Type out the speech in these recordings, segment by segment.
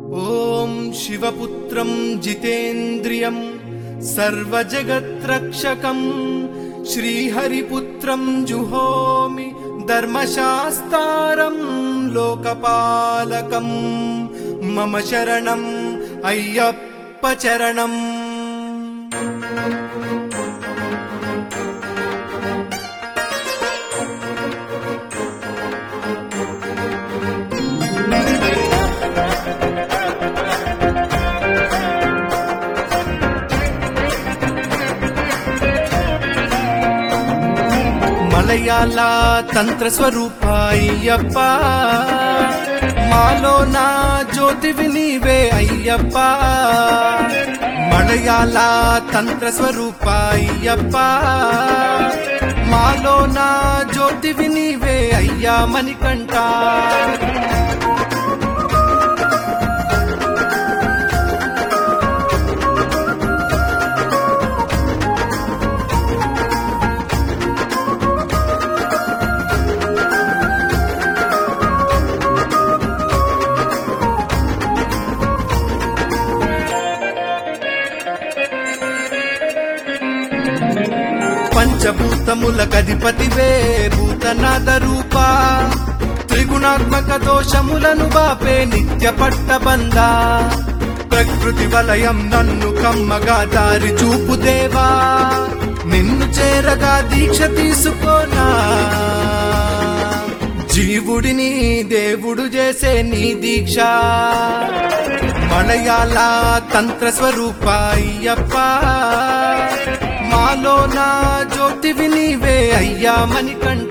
ॐ शिवपुत्रं जितेन्द्रियं सर्वजगत्रक्षकम् श्रीहरिपुत्रं जुहोमि धर्मशास्तारं लोकपालकम् मम शरणम् अय्यप्प चरणम् మలయాళ తంత్ర స్వరూప అయ్యప్ప మాలో నా జ్యోతివి నీవే అయ్యప్ప మలయాళ తంత్ర స్వరూప అయ్యప్ప మాలో నా జ్యోతివి నీవే అయ్యా మణికంఠ పంచభూతముల కధిపతివే భూతనాథ రూప త్రిగుణాత్మక దోషములను బాపే నిత్య పట్టబంద ప్రకృతి వలయం నన్ను కమ్మగా దారి చూపు దేవా నిన్ను చేరగా దీక్ష తీసుకోనా జీవుడిని దేవుడు చేసే నీ దీక్ష మలయాళ తంత్ర స్వరూప అయ్యప్ప మాలో నా జ్యోతివి నీవే అయ్యా మణికంఠ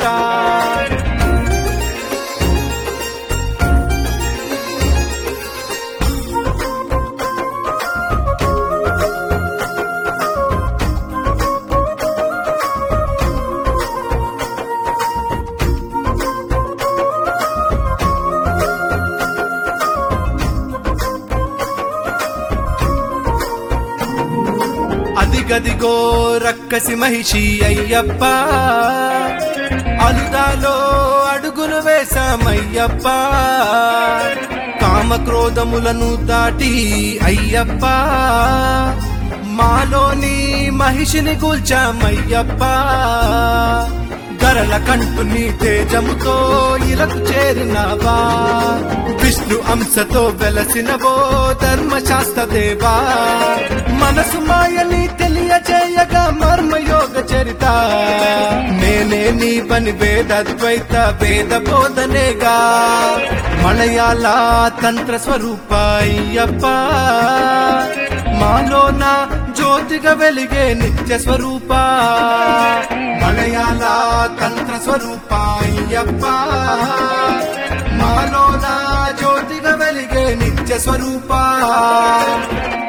అదిగదిగో రక్కసి మహిషి అయ్యప్ప అలుదాలో అడుగులు వేశామయ్యప్ప కామక్రోధములను దాటి అయ్యప్ప మాలోని మహిషిని కూల్చామయ్యప్ప గరల కంటు నీ తేజముతో ఇలకు చేరినావా విష్ణు అంశతో వెలసినవో ధర్మశాస్త్ర దేవా మనసు మాయని తెలియచేయగా మర్మయోగ చరిత నేనే నీ పని వేదద్వైత వేద బోధనేగా మలయాళ తంత్ర స్వరూప అయ్యప్ప మాలోన జ్యోతిగా వెలిగే నిత్య స్వరూప మలయాళ తంత్ర స్వరూప అయ్యప్ప మాలోన జ్యోతిగా వెలిగే నిత్య స్వరూప